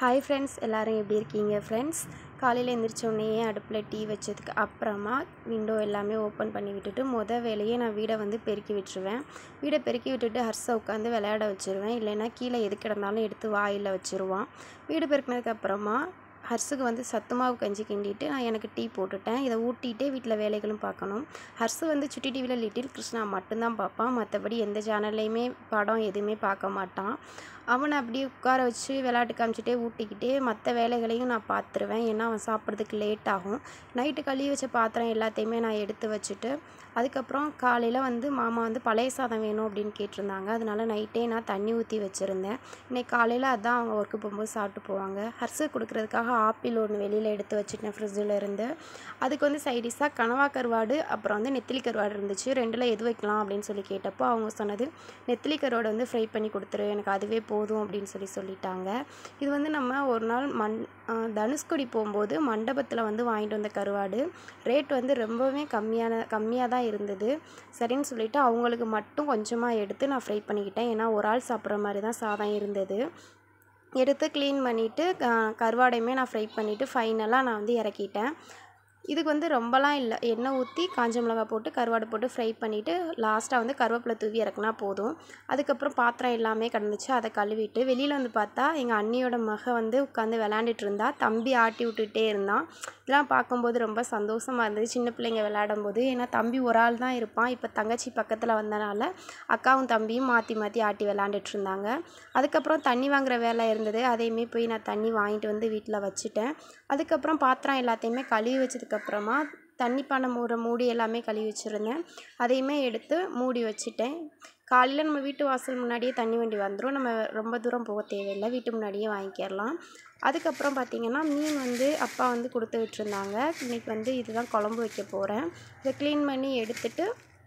hi friends எல்லோரும் எப்படி இருக்கீங்க ஃப்ரெண்ட்ஸ் காலையில் எந்திரிச்ச உடனேயே அடுப்பில் டீ வச்சதுக்கு அப்புறமா விண்டோ எல்லாமே ஓப்பன் பண்ணி விட்டுட்டு மொத வேலையே நான் வீடை வந்து பெருக்கி விட்டுருவேன் வீடை பெருக்கி விட்டுட்டு ஹர்ஸை உட்காந்து விளையாட வச்சுருவேன் இல்லைன்னா கீழே எது கிடந்தாலும் எடுத்து வாயில் வச்சுருவான் வீடு பெருக்கினதுக்கு அப்புறமா ஹர்ஸுக்கு வந்து சத்து மாவு கஞ்சி கிண்டிட்டு நான் எனக்கு டீ போட்டுட்டேன் இதை ஊட்டிகிட்டே வீட்டில் வேலைகளும் பார்க்கணும் ஹர்ஸு வந்து சுட்டி டிவியில் லிட்டில் கிருஷ்ணா மட்டும்தான் பார்ப்பான் மற்றபடி எந்த சேனல்லையுமே படம் எதுவுமே பார்க்க மாட்டான் அவனை அப்படியே உட்கார வச்சு விளையாட்டு காமிச்சிட்டே ஊட்டிக்கிட்டே மற்ற வேலைகளையும் நான் பார்த்துருவேன் ஏன்னா அவன் சாப்பிட்றதுக்கு லேட் ஆகும் நைட்டு கழுவி வச்ச பாத்திரம் எல்லாத்தையுமே நான் எடுத்து வச்சுட்டு அதுக்கப்புறம் காலையில் வந்து மாமா வந்து பழைய சாதம் வேணும் அப்படின்னு கேட்டிருந்தாங்க அதனால நைட்டே நான் தண்ணி ஊற்றி வச்சுருந்தேன் இன்னைக்கு காலையில் அதான் அவங்க ஒர்க்கு போகும்போது சாப்பிட்டு போவாங்க ஹர்ஸு கொடுக்குறதுக்காக ஆப்பிள் ஒன்று வெளியில் எடுத்து வச்சுட்டேன் ஃப்ரிட்ஜில் இருந்து அதுக்கு வந்து சைடிஷாக கனவா கருவாடு அப்புறம் வந்து நெத்திலி கருவாடு இருந்துச்சு ரெண்டில் எது வைக்கலாம் அப்படின்னு சொல்லி கேட்டப்போ அவங்க சொன்னது நெத்திலி கருவாடு வந்து ஃப்ரை பண்ணி கொடுத்துரு எனக்கு அதுவே போதும் அப்படின்னு சொல்லி சொல்லிட்டாங்க இது வந்து நம்ம ஒரு நாள் மண் தனுஷ்கொடி போகும்போது மண்டபத்தில் வந்து வாங்கிட்டு வந்த கருவாடு ரேட் வந்து ரொம்பவே கம்மியான கம்மியாக தான் இருந்தது சரின்னு சொல்லிவிட்டு அவங்களுக்கு மட்டும் கொஞ்சமாக எடுத்து நான் ஃப்ரை பண்ணிக்கிட்டேன் ஏன்னா ஒரு ஆள் சாப்பிட்ற மாதிரி தான் சாதம் இருந்தது எடுத்து க்ளீன் பண்ணிவிட்டு கருவாடையுமே நான் ஃப்ரை பண்ணிவிட்டு ஃபைனலாக நான் வந்து இறக்கிட்டேன் இதுக்கு வந்து ரொம்பலாம் இல்லை எண்ணெய் ஊற்றி காஞ்ச மிளகா போட்டு கருவாடு போட்டு ஃப்ரை பண்ணிவிட்டு லாஸ்ட்டாக வந்து கருவேப்பிலை தூவி இறக்குனா போதும் அதுக்கப்புறம் பாத்திரம் எல்லாமே கிடந்துச்சு அதை கழுவிட்டு வெளியில் வந்து பார்த்தா எங்கள் அண்ணியோட மக வந்து உட்காந்து விளையாண்டுட்டு இருந்தா தம்பி ஆட்டி விட்டுட்டே இருந்தான் இதெல்லாம் பார்க்கும்போது ரொம்ப சந்தோஷமாக இருந்தது சின்ன பிள்ளைங்க விளையாடும் போது ஏன்னா தம்பி ஒரு ஆள் தான் இருப்பான் இப்போ தங்கச்சி பக்கத்தில் வந்தனால அக்காவும் தம்பியும் மாற்றி மாற்றி ஆட்டி விளையாண்டுட்டு இருந்தாங்க அதுக்கப்புறம் தண்ணி வாங்குற வேலை இருந்தது அதையுமே போய் நான் தண்ணி வாங்கிட்டு வந்து வீட்டில் வச்சுட்டேன் அதுக்கப்புறம் பாத்திரம் எல்லாத்தையுமே கழுவி வச்சதுக்கப்புறமா தண்ணி பானை மூட மூடி எல்லாமே கழுவி வச்சுருந்தேன் அதையுமே எடுத்து மூடி வச்சுட்டேன் காலையில் நம்ம வீட்டு வாசல் முன்னாடியே தண்ணி வண்டி வந்துடும் நம்ம ரொம்ப தூரம் போக தேவையில்லை வீட்டு முன்னாடியே வாங்கிக்கிறலாம் அதுக்கப்புறம் பார்த்திங்கன்னா மீன் வந்து அப்பா வந்து கொடுத்து விட்டுருந்தாங்க இன்றைக்கி வந்து இதுதான் குழம்பு வைக்க போகிறேன் இதை க்ளீன் பண்ணி எடுத்துட்டு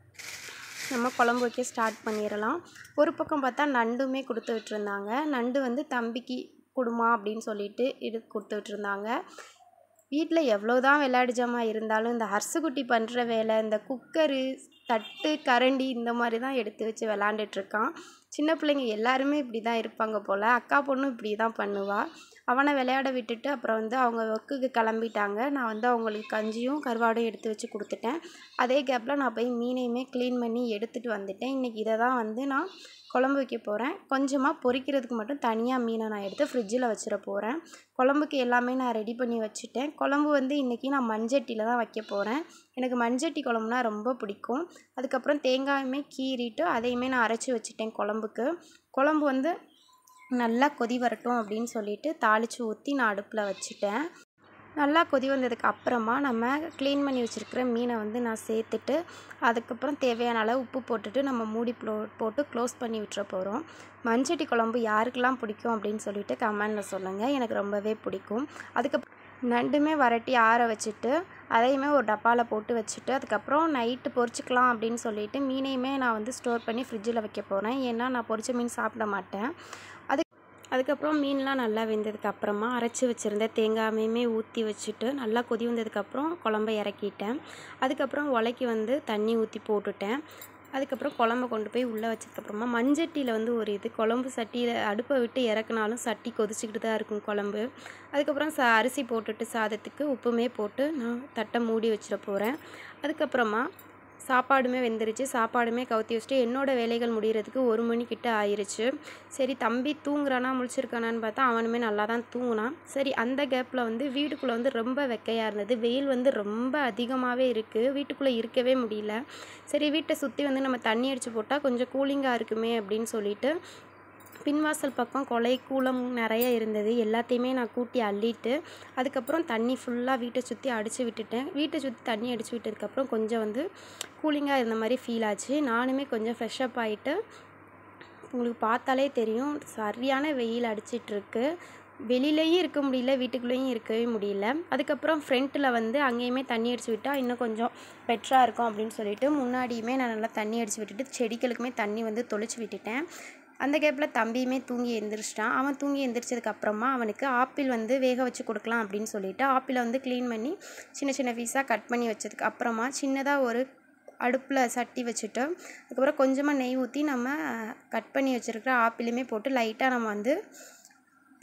நம்ம குழம்பு வைக்க ஸ்டார்ட் பண்ணிடலாம் ஒரு பக்கம் பார்த்தா நண்டுமே கொடுத்து விட்டுருந்தாங்க நண்டு வந்து தம்பிக்கு கொடுமா அப்படின்னு சொல்லிட்டு இது கொடுத்து விட்டுருந்தாங்க வீட்டில் எவ்வளோ தான் விளையாடு ஜாமான் இருந்தாலும் இந்த ஹர்சுக்குட்டி பண்ணுற வேலை இந்த குக்கரு தட்டு கரண்டி இந்த மாதிரி தான் எடுத்து வச்சு விளாண்டுட்ருக்கான் சின்ன பிள்ளைங்க எல்லாருமே இப்படி தான் இருப்பாங்க போல் அக்கா பொண்ணும் இப்படி தான் பண்ணுவாள் அவனை விளையாட விட்டுட்டு அப்புறம் வந்து அவங்க ஒர்க்குக்கு கிளம்பிட்டாங்க நான் வந்து அவங்களுக்கு கஞ்சியும் கருவாடும் எடுத்து வச்சு கொடுத்துட்டேன் அதே கேப்பில் நான் போய் மீனையுமே க்ளீன் பண்ணி எடுத்துகிட்டு வந்துட்டேன் இன்றைக்கி இதை தான் வந்து நான் குழம்பு வைக்க போகிறேன் கொஞ்சமாக பொரிக்கிறதுக்கு மட்டும் தனியாக மீனை நான் எடுத்து ஃப்ரிட்ஜில் வச்சிட போகிறேன் குழம்புக்கு எல்லாமே நான் ரெடி பண்ணி வச்சுட்டேன் குழம்பு வந்து இன்றைக்கி நான் மண்சட்டியில் தான் வைக்க போகிறேன் எனக்கு மண்சட்டி குழம்புனா ரொம்ப பிடிக்கும் அதுக்கப்புறம் தேங்காயுமே கீறிட்டு அதையுமே நான் அரைச்சி வச்சுட்டேன் குழம்புக்கு குழம்பு வந்து நல்லா கொதி வரட்டும் அப்படின்னு சொல்லிட்டு தாளித்து ஊற்றி நான் அடுப்பில் வச்சுட்டேன் நல்லா கொதி வந்ததுக்கு அப்புறமா நம்ம க்ளீன் பண்ணி வச்சுருக்கிற மீனை வந்து நான் சேர்த்துட்டு அதுக்கப்புறம் தேவையான அளவு உப்பு போட்டுட்டு நம்ம மூடி ப்ளோ போட்டு க்ளோஸ் பண்ணி விட்டுற போகிறோம் மண்சட்டி குழம்பு யாருக்கெல்லாம் பிடிக்கும் அப்படின்னு சொல்லிட்டு கமெண்டில் சொல்லுங்கள் எனக்கு ரொம்பவே பிடிக்கும் அதுக்கப்புறம் நண்டுமே வரட்டி ஆற வச்சுட்டு அதையுமே ஒரு டப்பாவில் போட்டு வச்சுட்டு அதுக்கப்புறம் நைட்டு பொரிச்சிக்கலாம் அப்படின்னு சொல்லிட்டு மீனையுமே நான் வந்து ஸ்டோர் பண்ணி ஃப்ரிட்ஜில் வைக்க போகிறேன் ஏன்னா நான் பொரிச்ச மீன் சாப்பிட மாட்டேன் அது அதுக்கப்புறம் மீன்லாம் நல்லா வெந்ததுக்கு அப்புறமா அரைச்சி வச்சுருந்த தேங்காயுமே ஊற்றி வச்சுட்டு நல்லா கொதி வந்ததுக்கப்புறம் குழம்ப இறக்கிட்டேன் அதுக்கப்புறம் உலைக்கு வந்து தண்ணி ஊற்றி போட்டுட்டேன் அதுக்கப்புறம் குழம்ப கொண்டு போய் உள்ளே வச்சதுக்கப்புறமா மண்சட்டியில் வந்து ஒரு இது குழம்பு சட்டியில் அடுப்பை விட்டு இறக்குனாலும் சட்டி கொதிச்சுக்கிட்டு தான் இருக்கும் குழம்பு அதுக்கப்புறம் ச அரிசி போட்டுட்டு சாதத்துக்கு உப்புமே போட்டு நான் தட்டை மூடி வச்சிட போகிறேன் அதுக்கப்புறமா சாப்பாடுமே வெந்துருச்சு சாப்பாடுமே கவுத்தி வச்சுட்டு என்னோடய வேலைகள் முடிகிறதுக்கு ஒரு மணிக்கிட்ட ஆயிடுச்சு சரி தம்பி தூங்குறானா முழிச்சிருக்கானான்னு பார்த்தா அவனுமே நல்லா தான் தூங்கினான் சரி அந்த கேப்பில் வந்து வீட்டுக்குள்ளே வந்து ரொம்ப வெக்கையாக இருந்தது வெயில் வந்து ரொம்ப அதிகமாகவே இருக்குது வீட்டுக்குள்ளே இருக்கவே முடியல சரி வீட்டை சுற்றி வந்து நம்ம தண்ணி அடித்து போட்டால் கொஞ்சம் கூலிங்காக இருக்குமே அப்படின்னு சொல்லிட்டு பின்வாசல் பக்கம் கொலை கூலம் நிறைய இருந்தது எல்லாத்தையுமே நான் கூட்டி அள்ளிட்டு அதுக்கப்புறம் தண்ணி ஃபுல்லாக வீட்டை சுற்றி அடித்து விட்டுட்டேன் வீட்டை சுற்றி தண்ணி அடித்து விட்டதுக்கப்புறம் கொஞ்சம் வந்து கூலிங்காக இருந்த மாதிரி ஃபீல் ஆச்சு நானுமே கொஞ்சம் ஃப்ரெஷ்அப் ஆகிட்டு உங்களுக்கு பார்த்தாலே தெரியும் சரியான வெயில் அடிச்சிட்ருக்கு வெளியிலையும் இருக்க முடியல வீட்டுக்குள்ளேயும் இருக்கவே முடியல அதுக்கப்புறம் ஃப்ரண்ட்டில் வந்து அங்கேயுமே தண்ணி அடித்து விட்டால் இன்னும் கொஞ்சம் பெட்டராக இருக்கும் அப்படின்னு சொல்லிட்டு முன்னாடியுமே நான் நல்லா தண்ணி அடித்து விட்டுட்டு செடிகளுக்குமே தண்ணி வந்து தொளிச்சு விட்டுட்டேன் அந்த கேப்பில் தம்பியுமே தூங்கி எந்திரிச்சிட்டான் அவன் தூங்கி எந்திரிச்சதுக்கு அப்புறமா அவனுக்கு ஆப்பிள் வந்து வேக வச்சு கொடுக்கலாம் அப்படின்னு சொல்லிட்டு ஆப்பிளை வந்து க்ளீன் பண்ணி சின்ன சின்ன பீஸாக கட் பண்ணி வச்சதுக்கு அப்புறமா சின்னதாக ஒரு அடுப்பில் சட்டி வச்சுட்டு அதுக்கப்புறம் கொஞ்சமாக நெய் ஊற்றி நம்ம கட் பண்ணி வச்சுருக்கிற ஆப்பிளுமே போட்டு லைட்டாக நம்ம வந்து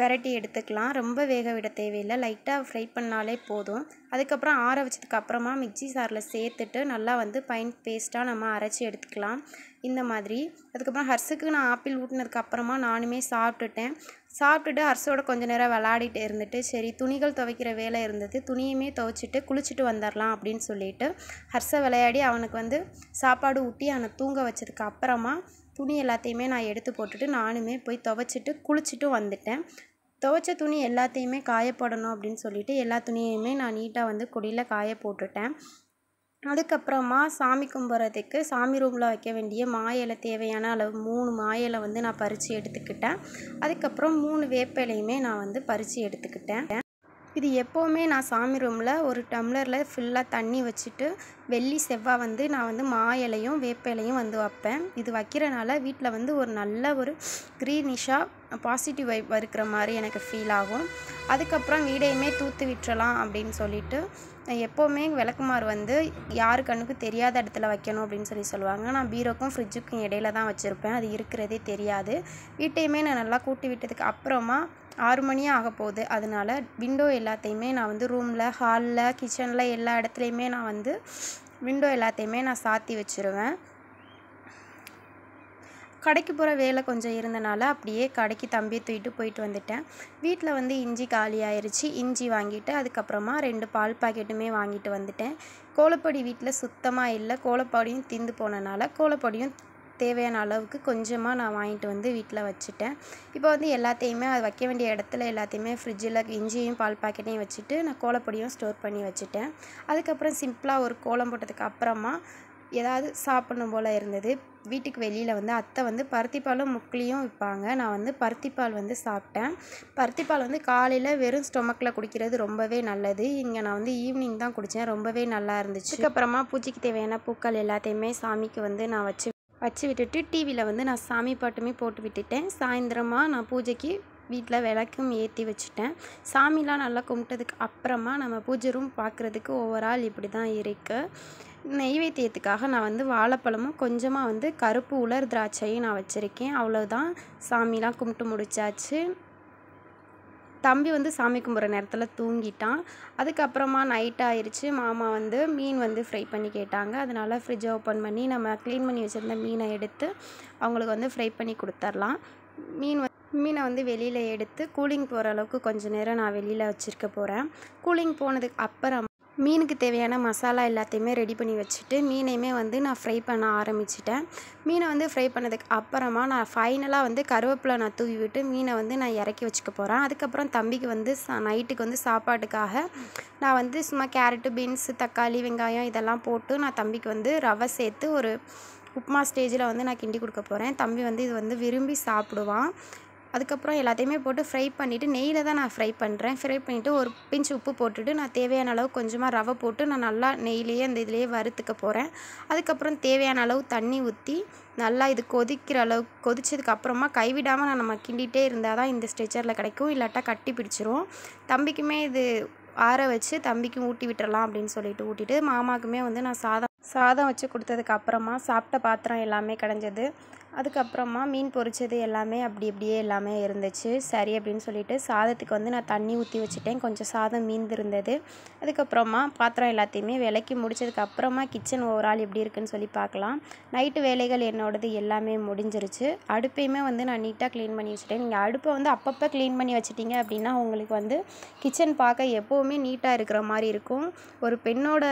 பெரட்டி எடுத்துக்கலாம் ரொம்ப வேக விட தேவையில்லை லைட்டாக ஃப்ரை பண்ணாலே போதும் அதுக்கப்புறம் ஆற வச்சதுக்கு அப்புறமா மிக்ஸி சாரில் சேர்த்துட்டு நல்லா வந்து பைன் பேஸ்ட்டாக நம்ம அரைச்சி எடுத்துக்கலாம் இந்த மாதிரி அதுக்கப்புறம் ஹர்ஸுக்கு நான் ஆப்பிள் ஊட்டினதுக்கு அப்புறமா நானுமே சாப்பிட்டுட்டேன் சாப்பிட்டுட்டு ஹர்ஸோட கொஞ்ச நேரம் விளாடிட்டு இருந்துட்டு சரி துணிகள் துவைக்கிற வேலை இருந்தது துணியுமே துவைச்சிட்டு குளிச்சுட்டு வந்துடலாம் அப்படின்னு சொல்லிட்டு ஹர்ஸை விளையாடி அவனுக்கு வந்து சாப்பாடு ஊட்டி அவனை தூங்க வச்சதுக்கு அப்புறமா துணி எல்லாத்தையுமே நான் எடுத்து போட்டுட்டு நானுமே போய் துவைச்சிட்டு குளிச்சுட்டு வந்துட்டேன் துவைச்ச துணி எல்லாத்தையுமே காய போடணும் அப்படின்னு சொல்லிட்டு எல்லா துணியையுமே நான் நீட்டாக வந்து கொடியில் காய போட்டுட்டேன் அதுக்கப்புறமா சாமி கும்பிட்றதுக்கு சாமி ரூமில் வைக்க வேண்டிய மா இலை தேவையான அளவு மூணு மா இலை வந்து நான் பறித்து எடுத்துக்கிட்டேன் அதுக்கப்புறம் மூணு வேப்ப இலையுமே நான் வந்து பறித்து எடுத்துக்கிட்டேன் இது எப்போவுமே நான் சாமி ரூமில் ஒரு டம்ளரில் ஃபுல்லாக தண்ணி வச்சுட்டு வெள்ளி செவ்வாய் வந்து நான் வந்து மா இலையும் வேப்ப இலையும் வந்து வைப்பேன் இது வைக்கிறனால வீட்டில் வந்து ஒரு நல்ல ஒரு க்ரீனிஷாக பாசிட்டிவ் வைப் இருக்கிற மாதிரி எனக்கு ஃபீல் ஆகும் அதுக்கப்புறம் வீடையுமே தூத்து விட்டுறலாம் அப்படின்னு சொல்லிட்டு எப்போவுமே விளக்குமாறு வந்து யாரு கண்ணுக்கும் தெரியாத இடத்துல வைக்கணும் அப்படின்னு சொல்லி சொல்லுவாங்க நான் பீரோக்கும் ஃப்ரிட்ஜுக்கும் இடையில தான் வச்சுருப்பேன் அது இருக்கிறதே தெரியாது வீட்டையுமே நான் நல்லா கூட்டி விட்டதுக்கு அப்புறமா ஆறு மணியே ஆக போகுது அதனால விண்டோ எல்லாத்தையுமே நான் வந்து ரூமில் ஹாலில் கிச்சனில் எல்லா இடத்துலையுமே நான் வந்து விண்டோ எல்லாத்தையுமே நான் சாத்தி வச்சுருவேன் கடைக்கு போகிற வேலை கொஞ்சம் இருந்தனால அப்படியே கடைக்கு தம்பியை தூக்கிட்டு போயிட்டு வந்துட்டேன் வீட்டில் வந்து இஞ்சி காலி ஆயிடுச்சு இஞ்சி வாங்கிட்டு அதுக்கப்புறமா ரெண்டு பால் பாக்கெட்டுமே வாங்கிட்டு வந்துட்டேன் கோலப்பொடி வீட்டில் சுத்தமாக இல்லை கோலப்பொடியும் திந்து போனனால கோலப்பொடியும் தேவையான அளவுக்கு கொஞ்சமாக நான் வாங்கிட்டு வந்து வீட்டில் வச்சுட்டேன் இப்போ வந்து எல்லாத்தையுமே அது வைக்க வேண்டிய இடத்துல எல்லாத்தையுமே ஃப்ரிட்ஜில் இஞ்சியும் பால் பாக்கெட்டையும் வச்சுட்டு நான் கோலப்பொடியும் ஸ்டோர் பண்ணி வச்சுட்டேன் அதுக்கப்புறம் சிம்பிளாக ஒரு கோலம் போட்டதுக்கு அப்புறமா ஏதாவது சாப்பிடணும் போல் இருந்தது வீட்டுக்கு வெளியில் வந்து அத்தை வந்து பருத்திப்பாலும் முக்கிலையும் விற்பாங்க நான் வந்து பருத்திப்பால் வந்து சாப்பிட்டேன் பருத்திப்பால் வந்து காலையில் வெறும் ஸ்டொமக்கில் குடிக்கிறது ரொம்பவே நல்லது இங்கே நான் வந்து ஈவினிங் தான் குடித்தேன் ரொம்பவே நல்லா இருந்துச்சு அதுக்கப்புறமா பூஜைக்கு தேவையான பூக்கள் எல்லாத்தையுமே சாமிக்கு வந்து நான் வச்சு வச்சு விட்டுட்டு டிவியில் வந்து நான் சாமி பாட்டுமே போட்டு விட்டுட்டேன் சாயந்தரமாக நான் பூஜைக்கு வீட்டில் விளக்கும் ஏற்றி வச்சுட்டேன் சாமிலாம் நல்லா கும்பிட்டதுக்கு அப்புறமா நம்ம பூஜை ரூம் பார்க்குறதுக்கு ஓவரால் இப்படி தான் இருக்குது நெய்வேத்தியத்துக்காக நான் வந்து வாழைப்பழமும் கொஞ்சமாக வந்து கருப்பு உலர் திராட்சையும் நான் வச்சுருக்கேன் அவ்வளோதான் சாமிலாம் கும்பிட்டு முடிச்சாச்சு தம்பி வந்து சாமி கும்பிட்ற நேரத்தில் தூங்கிட்டான் அதுக்கப்புறமா நைட் ஆயிடுச்சு மாமா வந்து மீன் வந்து ஃப்ரை பண்ணி கேட்டாங்க அதனால் ஃப்ரிட்ஜை ஓப்பன் பண்ணி நம்ம க்ளீன் பண்ணி வச்சுருந்த மீனை எடுத்து அவங்களுக்கு வந்து ஃப்ரை பண்ணி கொடுத்துர்லாம் மீன் மீனை வந்து வெளியில் எடுத்து கூலிங் போகிற அளவுக்கு கொஞ்சம் நேரம் நான் வெளியில் வச்சுருக்க போகிறேன் கூலிங் போனதுக்கு அப்புறம் மீனுக்கு தேவையான மசாலா எல்லாத்தையுமே ரெடி பண்ணி வச்சுட்டு மீனையுமே வந்து நான் ஃப்ரை பண்ண ஆரம்பிச்சிட்டேன் மீனை வந்து ஃப்ரை பண்ணதுக்கு அப்புறமா நான் ஃபைனலாக வந்து கருவேப்பிலை நான் தூவி விட்டு மீனை வந்து நான் இறக்கி வச்சுக்க போகிறேன் அதுக்கப்புறம் தம்பிக்கு வந்து சா நைட்டுக்கு வந்து சாப்பாட்டுக்காக நான் வந்து சும்மா கேரட்டு பீன்ஸு தக்காளி வெங்காயம் இதெல்லாம் போட்டு நான் தம்பிக்கு வந்து ரவை சேர்த்து ஒரு உப்புமா ஸ்டேஜில் வந்து நான் கிண்டி கொடுக்க போகிறேன் தம்பி வந்து இது வந்து விரும்பி சாப்பிடுவான் அதுக்கப்புறம் எல்லாத்தையுமே போட்டு ஃப்ரை பண்ணிவிட்டு நெய்யில் தான் நான் ஃப்ரை பண்ணுறேன் ஃப்ரை பண்ணிவிட்டு ஒரு பிஞ்சு உப்பு போட்டுட்டு நான் தேவையான அளவு கொஞ்சமாக ரவை போட்டு நான் நல்லா நெய்லேயே அந்த இதிலேயே வறுத்துக்க போகிறேன் அதுக்கப்புறம் தேவையான அளவு தண்ணி ஊற்றி நல்லா இது கொதிக்கிற அளவு கொதிச்சதுக்கு அப்புறமா கைவிடாமல் நான் நம்ம கிண்டிகிட்டே இருந்தால் தான் இந்த ஸ்ட்ரெச்சரில் கிடைக்கும் இல்லாட்டா கட்டி பிடிச்சிரும் தம்பிக்குமே இது ஆற வச்சு தம்பிக்கும் ஊட்டி விட்டுறலாம் அப்படின்னு சொல்லிட்டு ஊட்டிட்டு மாமாக்குமே வந்து நான் சாதம் சாதம் வச்சு கொடுத்ததுக்கு அப்புறமா சாப்பிட்ட பாத்திரம் எல்லாமே கிடஞ்சது அதுக்கப்புறமா மீன் பொரிச்சது எல்லாமே அப்படி இப்படியே எல்லாமே இருந்துச்சு சரி அப்படின்னு சொல்லிட்டு சாதத்துக்கு வந்து நான் தண்ணி ஊற்றி வச்சுட்டேன் கொஞ்சம் சாதம் மீந்து இருந்தது அதுக்கப்புறமா பாத்திரம் எல்லாத்தையுமே விளக்கி முடிச்சதுக்கு அப்புறமா கிச்சன் ஓவரால் எப்படி இருக்குன்னு சொல்லி பார்க்கலாம் நைட்டு வேலைகள் என்னோடது எல்லாமே முடிஞ்சிருச்சு அடுப்பையுமே வந்து நான் நீட்டாக க்ளீன் பண்ணி வச்சுட்டேன் நீங்கள் அடுப்பை வந்து அப்பப்போ க்ளீன் பண்ணி வச்சிட்டிங்க அப்படின்னா உங்களுக்கு வந்து கிச்சன் பார்க்க எப்போவுமே நீட்டாக இருக்கிற மாதிரி இருக்கும் ஒரு பெண்ணோட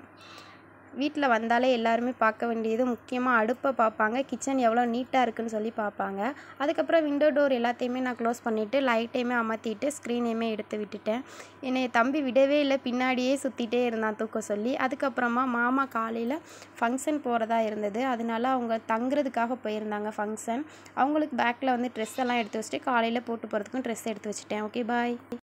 வீட்டில் வந்தாலே எல்லாருமே பார்க்க வேண்டியது முக்கியமாக அடுப்பை பார்ப்பாங்க கிச்சன் எவ்வளோ நீட்டாக இருக்குன்னு சொல்லி பார்ப்பாங்க அதுக்கப்புறம் விண்டோ டோர் எல்லாத்தையுமே நான் க்ளோஸ் பண்ணிவிட்டு லைட்டையுமே அமர்த்திட்டு ஸ்க்ரீனையுமே எடுத்து விட்டுட்டேன் என்னை தம்பி விடவே இல்லை பின்னாடியே சுற்றிட்டே இருந்தான் தூக்க சொல்லி அதுக்கப்புறமா மாமா காலையில் ஃபங்க்ஷன் போகிறதா இருந்தது அதனால அவங்க தங்குறதுக்காக போயிருந்தாங்க ஃபங்க்ஷன் அவங்களுக்கு பேக்கில் வந்து ட்ரெஸ் எல்லாம் எடுத்து வச்சுட்டு காலையில் போட்டு போகிறதுக்கும் ட்ரெஸ் எடுத்து வச்சுட்டேன் ஓகே பாய்